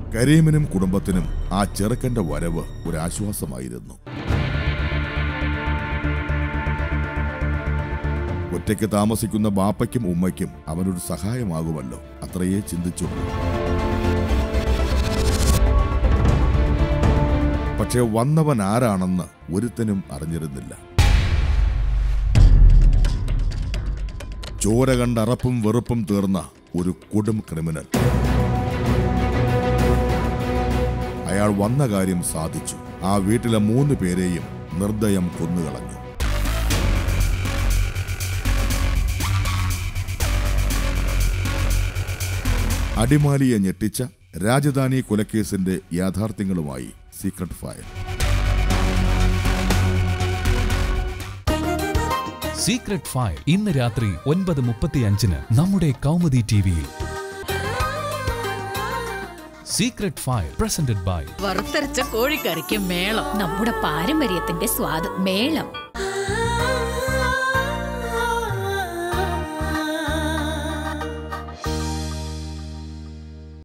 കരീമിനും കുടുംബത്തിനും ആ ചെറുക്കന്റെ വരവ് ഒരാശ്വാസമായിരുന്നു ഒറ്റയ്ക്ക് താമസിക്കുന്ന ബാപ്പയ്ക്കും ഉമ്മയ്ക്കും അവനൊരു സഹായമാകുമല്ലോ അത്രയേ ചിന്തിച്ചുള്ളൂ പക്ഷെ വന്നവൻ ആരാണെന്ന് ഒരുത്തനും അറിഞ്ഞിരുന്നില്ല ചോര കണ്ട അറപ്പും വെറുപ്പും തീർന്ന ഒരു കൊടും ക്രിമിനൽ അയാൾ വന്ന കാര്യം സാധിച്ചു ആ വീട്ടിലെ മൂന്ന് പേരെയും നിർദ്ദയം കൊന്നുകളഞ്ഞു അടിമാലിയെ ഞെട്ടിച്ച രാജധാനി കൊലക്കേസിന്റെ യാഥാർത്ഥ്യങ്ങളുമായി സീക്രട്ട് ഫയൽ സീക്രട്ട് ഫയൽ ഇന്ന് രാത്രി ഒൻപത് മുപ്പത്തിയഞ്ചിന് നമ്മുടെ കൗമുദി ടിവിയിൽ സീക്രട്ട് ഫയൽ പ്രസന്റഡ് ബൈ വറുത്തരച്ച കോഴിക്കറിക്ക് മേളം നമ്മുടെ പാരമ്പര്യത്തിന്റെ സ്വാദ് മേളം